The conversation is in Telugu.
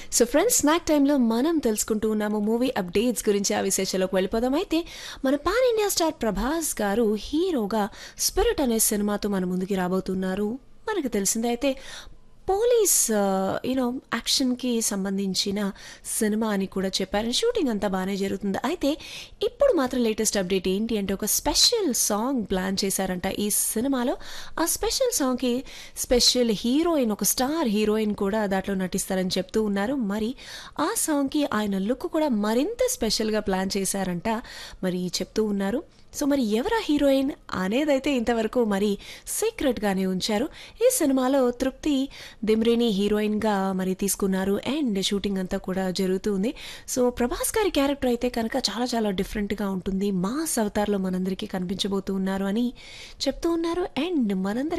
సో ఫ్రెండ్స్ స్నాక్ టైంలో మనం తెలుసుకుంటూ ఉన్నాము మూవీ అప్డేట్స్ గురించి ఆ విశేషాలకు వెళ్ళిపోదాం అయితే మన పాన్ ఇండియా స్టార్ ప్రభాస్ గారు హీరోగా స్పిరిట్ అనే సినిమాతో మన ముందుకి రాబోతున్నారు మనకు తెలిసిందే అయితే పోలీస్ యూనో యాక్షన్కి సంబంధించిన సినిమా అని కూడా చెప్పారు షూటింగ్ అంతా బాగానే జరుగుతుంది అయితే ఇప్పుడు మాత్రం లేటెస్ట్ అప్డేట్ ఏంటి అంటే ఒక స్పెషల్ సాంగ్ ప్లాన్ చేశారంట ఈ సినిమాలో ఆ స్పెషల్ సాంగ్కి స్పెషల్ హీరోయిన్ ఒక స్టార్ హీరోయిన్ కూడా దాంట్లో నటిస్తారని చెప్తూ ఉన్నారు మరి ఆ సాంగ్కి ఆయన లుక్ కూడా మరింత స్పెషల్గా ప్లాన్ చేశారంట మరి చెప్తూ ఉన్నారు సో మరి ఎవరా హీరోయిన్ అనేదైతే ఇంతవరకు మరి సీక్రెట్గానే ఉంచారు ఈ సినిమాలో తృప్తి దిమ్రిని హీరోయిన్గా మరి తీసుకున్నారు అండ్ షూటింగ్ అంతా కూడా జరుగుతుంది సో ప్రభాస్ గారి క్యారెక్టర్ అయితే కనుక చాలా చాలా డిఫరెంట్గా ఉంటుంది మాస్ అవతార్లో మనందరికీ కనిపించబోతూ ఉన్నారు అని చెప్తూ ఉన్నారు అండ్ మనందరి